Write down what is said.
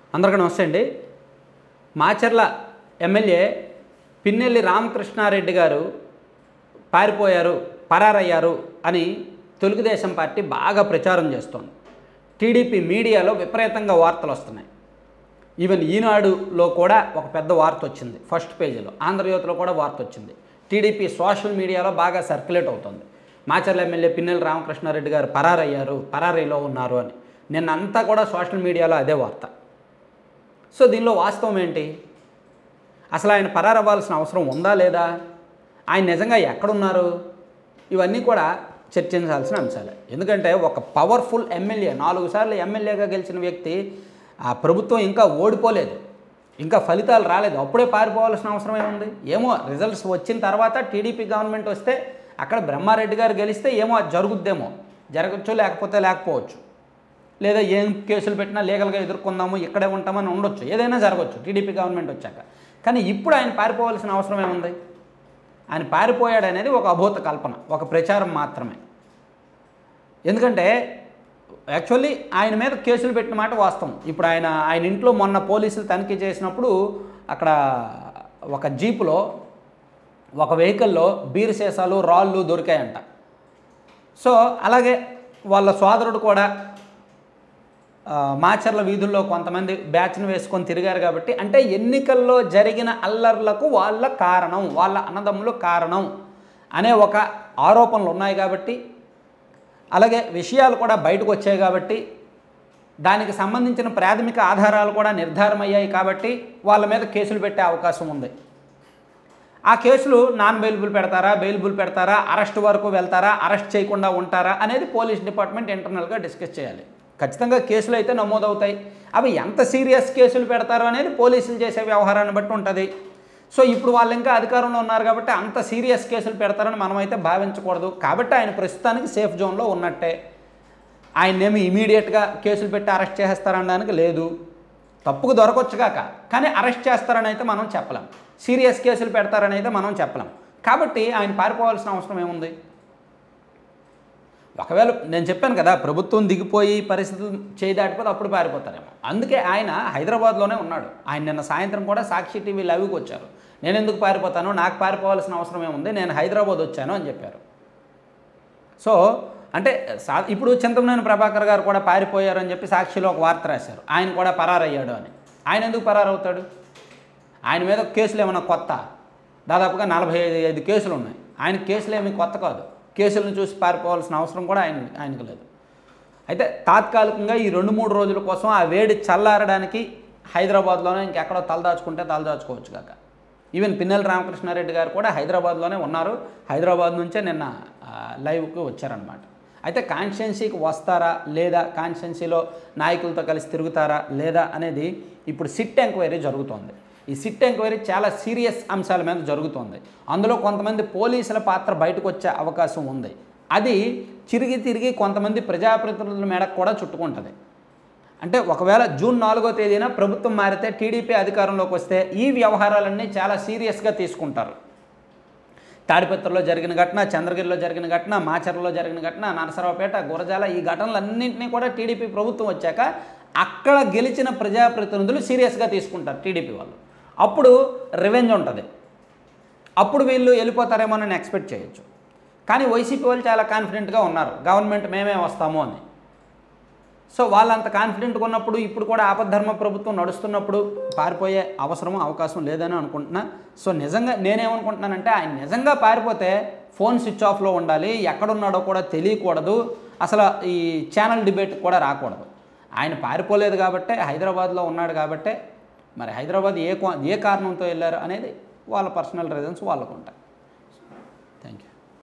అందరికీ నమస్తే అండి మాచర్ల ఎమ్మెల్యే పిన్నెల్లి రామకృష్ణారెడ్డి గారు పారిపోయారు పరారయ్యారు అని తెలుగుదేశం పార్టీ బాగా ప్రచారం చేస్తోంది టీడీపీ మీడియాలో విపరీతంగా వార్తలు వస్తున్నాయి ఈవెన్ ఈనాడులో కూడా ఒక పెద్ద వార్త వచ్చింది ఫస్ట్ పేజీలో ఆంధ్రజ్యోతిలో కూడా వార్త వచ్చింది టీడీపీ సోషల్ మీడియాలో బాగా సర్క్యులేట్ అవుతుంది మాచర్ల ఎమ్మెల్యే పిన్నెల్లి రామకృష్ణారెడ్డి గారు పరారయ్యారు పరారీలో ఉన్నారు అని నిన్న అంతా కూడా సోషల్ మీడియాలో అదే వార్త సో దీనిలో వాస్తవం ఏంటి అసలు ఆయన పరారవ్వాల్సిన అవసరం ఉందా లేదా ఆయన నిజంగా ఎక్కడున్నారు ఇవన్నీ కూడా చర్చించాల్సిన అంశాలే ఎందుకంటే ఒక పవర్ఫుల్ ఎమ్మెల్యే నాలుగు సార్లు ఎమ్మెల్యేగా గెలిచిన వ్యక్తి ఆ ప్రభుత్వం ఇంకా ఓడిపోలేదు ఇంకా ఫలితాలు రాలేదు అప్పుడే పారిపోవాల్సిన అవసరం ఏముంది ఏమో రిజల్ట్స్ వచ్చిన తర్వాత టీడీపీ గవర్నమెంట్ వస్తే అక్కడ బ్రహ్మారెడ్డి గారు గెలిస్తే ఏమో అది జరుగుద్దేమో జరగచ్చు లేకపోతే లేకపోవచ్చు లేదా ఏం కేసులు పెట్టినా లీగల్గా ఎదుర్కొందాము ఇక్కడే ఉంటామని ఉండొచ్చు ఏదైనా జరగవచ్చు టీడీపీ గవర్నమెంట్ వచ్చాక కానీ ఇప్పుడు ఆయన పారిపోవాల్సిన అవసరం ఏముంది ఆయన పారిపోయాడు అనేది ఒక అభూత కల్పన ఒక ప్రచారం మాత్రమే ఎందుకంటే యాక్చువల్లీ ఆయన మీద కేసులు పెట్టిన మాట వాస్తవం ఇప్పుడు ఆయన ఆయన ఇంట్లో మొన్న పోలీసులు తనిఖీ చేసినప్పుడు అక్కడ ఒక జీపులో ఒక వెహికల్లో బీర్ సీసాలు రాళ్ళు దొరికాయంట సో అలాగే వాళ్ళ సోదరుడు కూడా ఆ, మాచర్ల వీధుల్లో కొంతమంది బ్యాచ్ను వేసుకొని తిరిగారు కాబట్టి అంటే ఎన్నికల్లో జరిగిన అల్లర్లకు వాళ్ళ కారణం వాళ్ళ అన్నదమ్ములు కారణం అనే ఒక ఆరోపణలు ఉన్నాయి కాబట్టి అలాగే విషయాలు కూడా బయటకు వచ్చాయి కాబట్టి దానికి సంబంధించిన ప్రాథమిక ఆధారాలు కూడా నిర్ధారమయ్యాయి కాబట్టి వాళ్ళ మీద కేసులు పెట్టే అవకాశం ఉంది ఆ కేసులు నాన్ బెయిలబుల్ పెడతారా బెయిలబుల్ పెడతారా అరెస్ట్ వరకు వెళ్తారా అరెస్ట్ చేయకుండా ఉంటారా అనేది పోలీస్ డిపార్ట్మెంట్ ఇంటర్నల్గా డిస్కస్ చేయాలి ఖచ్చితంగా కేసులు అయితే నమోదవుతాయి అవి ఎంత సీరియస్ కేసులు పెడతారు అనేది పోలీసులు చేసే వ్యవహారాన్ని బట్టి ఉంటుంది సో ఇప్పుడు వాళ్ళు ఇంకా అధికారంలో ఉన్నారు కాబట్టి అంత సీరియస్ కేసులు పెడతారని మనమైతే భావించకూడదు కాబట్టి ఆయన ప్రస్తుతానికి సేఫ్ జోన్లో ఉన్నట్టే ఆయన్నేమి ఇమీడియట్గా కేసులు పెట్టి అరెస్ట్ చేసేస్తారనడానికి లేదు తప్పుకు దొరకొచ్చుగాక కానీ అరెస్ట్ చేస్తారని అయితే మనం చెప్పలేం సీరియస్ కేసులు పెడతారని అయితే మనం చెప్పలేం కాబట్టి ఆయన పారిపోవాల్సిన అవసరం ఏముంది ఒకవేళ నేను చెప్పాను కదా ప్రభుత్వం దిగిపోయి పరిస్థితులు చేయి దాటిపోతే అప్పుడు పారిపోతారేమో అందుకే ఆయన హైదరాబాద్లోనే ఉన్నాడు ఆయన నిన్న సాయంత్రం కూడా సాక్షి టీవీ లవ్కి వచ్చారు నేను ఎందుకు పారిపోతాను నాకు పారిపోవాల్సిన అవసరం ఏముంది నేను హైదరాబాద్ వచ్చాను అని చెప్పారు సో అంటే సా ఇప్పుడు చింతమనేని ప్రభాకర్ గారు కూడా పారిపోయారు అని చెప్పి సాక్షిలో ఒక వార్త రాశారు ఆయన కూడా పరారయ్యాడు అని ఆయన ఎందుకు పరారవుతాడు ఆయన మీద కేసులు ఏమైనా కొత్త దాదాపుగా నలభై ఐదు ఐదు కేసులు ఉన్నాయి ఆయన కేసులు ఏమీ కొత్త కాదు కేసులను చూసి పారిపోవాల్సిన అవసరం కూడా ఆయన ఆయనకు లేదు అయితే తాత్కాలికంగా ఈ రెండు మూడు రోజుల కోసం ఆ వేడి చల్లారడానికి హైదరాబాద్లోనే ఇంకెక్కడో తలదాచుకుంటే తలదాచుకోవచ్చు కాక ఈవెన్ పిన్నెల రామకృష్ణారెడ్డి గారు కూడా హైదరాబాద్లోనే ఉన్నారు హైదరాబాద్ నుంచే నిన్న ఆ, లైవ్కి వచ్చారనమాట అయితే కాన్స్టిట్యున్సీకి వస్తారా లేదా కాన్స్టిట్యున్సీలో నాయకులతో కలిసి తిరుగుతారా లేదా అనేది ఇప్పుడు సిట్ ఎంక్వైరీ జరుగుతోంది ఈ సిట్ ఎంక్వైరీ చాలా సీరియస్ అంశాల మీద జరుగుతోంది అందులో కొంతమంది పోలీసుల పాత్ర బయటకు వచ్చే అవకాశం ఉంది అది తిరిగి తిరిగి కొంతమంది ప్రజాప్రతినిధుల మేడకు కూడా చుట్టుకుంటుంది అంటే ఒకవేళ జూన్ నాలుగో తేదీన ప్రభుత్వం మారితే టీడీపీ అధికారంలోకి వస్తే ఈ వ్యవహారాలన్నీ చాలా సీరియస్గా తీసుకుంటారు తాడిపత్రిలో జరిగిన ఘటన చంద్రగిరిలో జరిగిన ఘటన మాచర్లలో జరిగిన ఘటన నరసరావుపేట గురజాల ఈ ఘటనలన్నింటినీ కూడా టీడీపీ ప్రభుత్వం వచ్చాక అక్కడ గెలిచిన ప్రజాప్రతినిధులు సీరియస్గా తీసుకుంటారు టీడీపీ వాళ్ళు అప్పుడు రివెంజ్ ఉంటుంది అప్పుడు వీళ్ళు వెళ్ళిపోతారేమో అని ఎక్స్పెక్ట్ చేయొచ్చు కానీ వైసీపీ వాళ్ళు చాలా కాన్ఫిడెంట్గా ఉన్నారు గవర్నమెంట్ మేమే వస్తాము అని సో వాళ్ళంత కాన్ఫిడెంట్గా ఉన్నప్పుడు ఇప్పుడు కూడా ఆపద్ధర్మ ప్రభుత్వం నడుస్తున్నప్పుడు పారిపోయే అవసరం అవకాశం లేదని అనుకుంటున్నా సో నిజంగా నేనేమనుకుంటున్నానంటే ఆయన నిజంగా పారిపోతే ఫోన్ స్విచ్ ఆఫ్లో ఉండాలి ఎక్కడున్నాడో కూడా తెలియకూడదు అసలు ఈ ఛానల్ డిబేట్ కూడా రాకూడదు ఆయన పారిపోలేదు కాబట్టే హైదరాబాద్లో ఉన్నాడు కాబట్టే మరి హైదరాబాద్ ఏ కో- ఏ కారణంతో వెళ్ళారు అనేది వాళ్ళ పర్సనల్ రీజన్స్ వాళ్ళకు ఉంటాయి